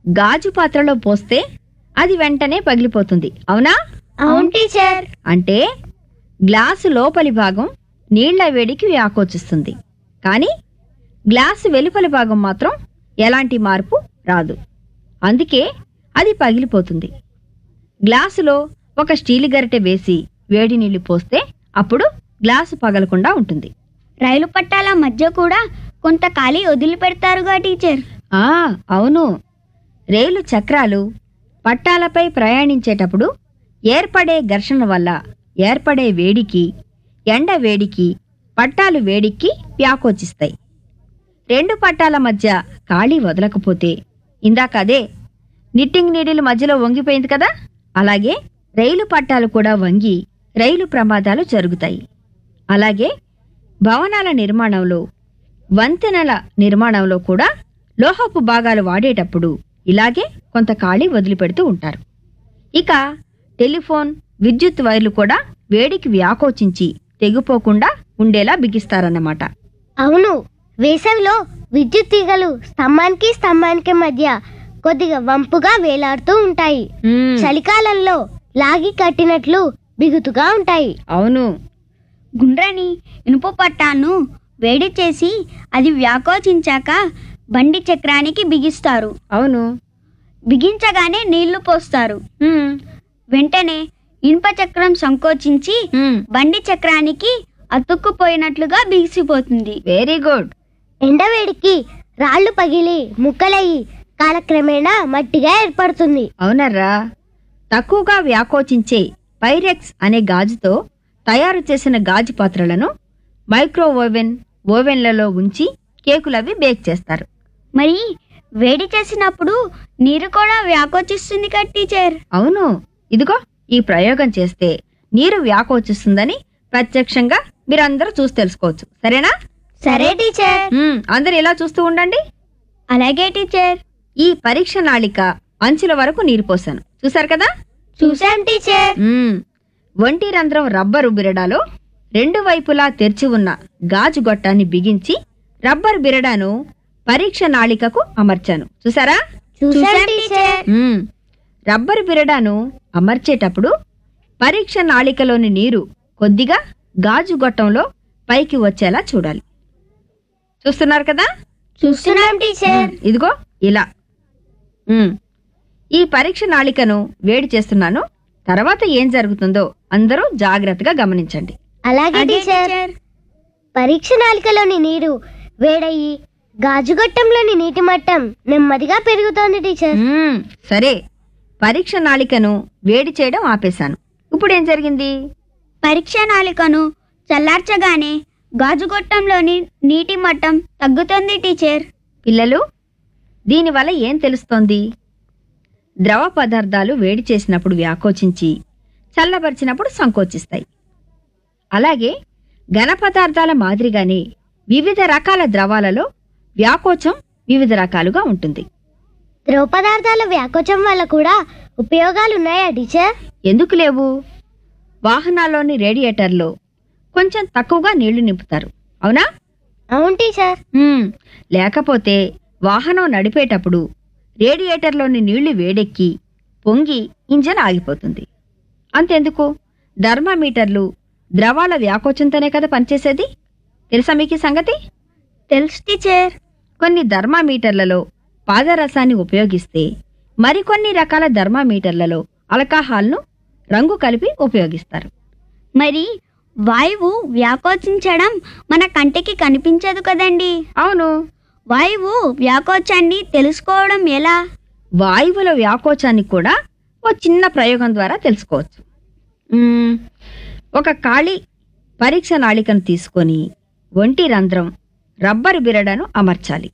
గాజు పాత్రలో పోస్తే అది వెంటనే పగిలిపోతుంది అవునా అవును టీచర్ అంటే గ్లాసు లోపలి భాగం నీళ్ల వేడికి వ్యాకోచిస్తుంది కానీ గ్లాసు వెలుపలి భాగం మాత్రం ఎలాంటి మార్పు రాదు అందుకే అది పగిలిపోతుంది గ్లాసులో ఒక స్టీలు గరిటె వేసి వేడి నీళ్లు పోస్తే అప్పుడు గ్లాసు పగలకుండా ఉంటుంది రైలు పట్టాల మధ్య కూడా కొంత ఖాళీ వదిలిపెడతారుగా టీచర్ ఆ అవును రైలు చక్రాలు పట్టాలపై ప్రయాణించేటప్పుడు ఏర్పడే ఘర్షణ వల్ల ఏర్పడే వేడికి ఎండ వేడికి పట్టాలు వేడికి వ్యాకోచిస్తాయి రెండు పట్టాల మధ్య ఖాళీ వదలకపోతే ఇందాక అదే నిట్టింగ్ నీడిల్ మధ్యలో వంగిపోయింది కదా అలాగే రైలు పట్టాలు కూడా వంగి రైలు ప్రమాదాలు జరుగుతాయి అలాగే భవనాల నిర్మాణంలో వంతెనల నిర్మాణంలో కూడా లోహపు భాగాలు వాడేటప్పుడు ఇలాగే కొంత ఖాళీ వదిలిపెడుతూ ఉంటారు ఇక టెలిఫోన్ విద్యుత్ వైర్లు కూడా వేడికి వ్యాకోచించి తెగిపోకుండా ఉండేలా బిగిస్తారన్నమాట అవును వేసవిలో విద్యుత్ తీగలు స్తంభానికి స్తంభానికి మధ్య కొద్దిగా వంపుగా వేలాడుతూ ఉంటాయి మ్మ్, చలికాలంలో లాగి కట్టినట్లు బిగుతుగా ఉంటాయి అవును గుండ్రని ఇనుప పట్టాను వేడి చేసి అది వ్యాకోచించాక బండి చక్రానికి బిగిస్తారు అవును బిగించగానే నీళ్లు పోస్తారు మ్మ్, వెంటనే ఇనుప చక్రం సంకోచించి మ్మ్, బండి చక్రానికి అతుక్కుపోయినట్లుగా బిగిసిపోతుంది వెరీ గుడ్ ఎండవేడికి రాళ్లు పగిలి ముక్కలయ్యి కాలక్రమేణా మట్టిగా ఏర్పడుతుంది అవునర్రా తక్కువగా వ్యాకోచించే పైరెక్స్ అనే గాజుతో తయారు చేసిన గాజు పాత్రలను మైక్రో ఓవెన్ ఓవెన్లలో ఉంచి కేకులవి బేక్ చేస్తారు మరి వేడి చేసినప్పుడు నీరు కూడా వ్యాకోచిస్తుంది కదా టీచర్ అవును ఇదిగో ఈ ప్రయోగం చేస్తే నీరు వ్యాకోచిస్తుందని ప్రత్యక్షంగా మీరందరూ చూసి తెలుసుకోవచ్చు సరేనా సరే టీచర్ మ్మ్, అందరూ ఇలా చూస్తూ ఉండండి అలాగే టీచర్ ఈ పరీక్ష నాళిక అంచుల వరకు నీరు పోసాను చూసారు కదా చూసాం టీచర్ మ్మ్. ఒంటి రంధ్రం రబ్బరు బిరడాలో రెండు వైపులా తెరిచి ఉన్న గాజు గొట్టాన్ని బిగించి రబ్బరు బిరడాను పరీక్ష నాళికకు అమర్చాను చూసారా చూసాం టీచర్ మ్మ్. రబ్బరు బిరడాను అమర్చేటప్పుడు పరీక్ష నాళికలోని నీరు కొద్దిగా గాజు గొట్టంలో పైకి వచ్చేలా చూడాలి చూస్తున్నారు కదా చూస్తున్నాం టీచర్ ఇదిగో ఇలా మ్మ్. ఈ పరీక్ష నాళికను వేడి చేస్తున్నాను తర్వాత ఏం జరుగుతుందో అందరూ జాగ్రత్తగా గమనించండి అలాగే అదే టీచర్ టీచర్ పరీక్ష నాలికలోని నీరు వేడయి గాజుగొట్టంలోని నీటి మట్టం నెమ్మదిగా పెరుగుతోంది టీచర్ మ్మ్. సరే పరీక్ష నాళికను వేడి చేయడం ఆపేశాను ఇప్పుడు ఏం జరిగింది పరీక్ష నాళికను చల్లార్చగానే గాజుగొట్టంలోని నీటి మట్టం తగ్గుతుంది టీచర్ పిల్లలు దీనివల్ల ఏం తెలుస్తోంది ద్రవ పదార్థాలు వేడి చేసినప్పుడు వ్యాకోచించి చల్లబరిచినప్పుడు సంకోచిస్తాయి అలాగే ఘన పదార్థాల మాదిరిగానే వివిధ రకాల ద్రవాలలో వ్యాకోచం వివిధ రకాలుగా ఉంటుంది ద్రవ పదార్థాల వ్యాకోచం వల్ల కూడా ఉపయోగాలు ఉన్నాయా టీచర్ ఎందుకు లేవు వాహనాల్లోని రేడియేటర్లో కొంచెం తక్కువగా నీళ్లు నింపుతారు అవునా అవును టీచర్ హ్మ్, లేకపోతే వాహనం నడిపేటప్పుడు రేడియేటర్లోని నీళ్లు వేడెక్కి పొంగి ఇంజన్ ఆగిపోతుంది అంతెందుకు థర్మామీటర్లు ద్రవాల వ్యాకోచంతోనే కదా పనిచేసేది తెలుసా మీకు ఈ సంగతి తెలుసు టీచర్ కొన్ని థర్మామీటర్లలో పాదరసాన్ని ఉపయోగిస్తే మరికొన్ని రకాల థర్మామీటర్లలో ఆల్కహాల్ను రంగు కలిపి ఉపయోగిస్తారు మరి వాయువు వ్యాకోచించడం మన కంటికి కనిపించదు కదండి అవును వాయువు వ్యాకోచాన్ని తెలుసుకోవడం ఎలా వాయువుల వ్యాకోచాన్ని కూడా ఓ చిన్న ప్రయోగం ద్వారా తెలుసుకోవచ్చు మ్మ్, ఒక ఖాళీ పరీక్ష నాళికను తీసుకొని ఒంటి రంధ్రం రబ్బరు బిరడను అమర్చాలి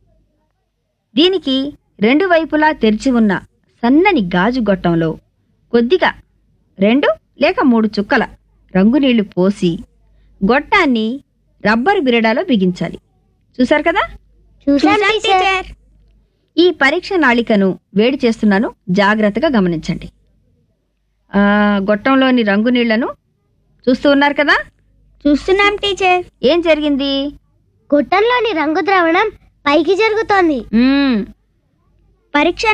దీనికి రెండు వైపులా తెరిచి ఉన్న సన్నని గాజు గొట్టంలో కొద్దిగా రెండు లేక మూడు చుక్కల రంగునీళ్లు పోసి గొట్టాన్ని రబ్బరు బిరడాలో బిగించాలి చూశారు కదా చూసాం చూసాం టీచర్ టీచర్ ఈ పరీక్ష నాళికను వేడి చేస్తున్నాను జాగ్రత్తగా గమనించండి ఆ, గొట్టంలోని రంగు నీళ్లను చూస్తూ ఉన్నారు కదా చూస్తున్నాం టీచర్ ఏం జరిగింది గొట్టంలోని రంగు ద్రావణం పైకి జరుగుతోంది మ్మ్, పరీక్ష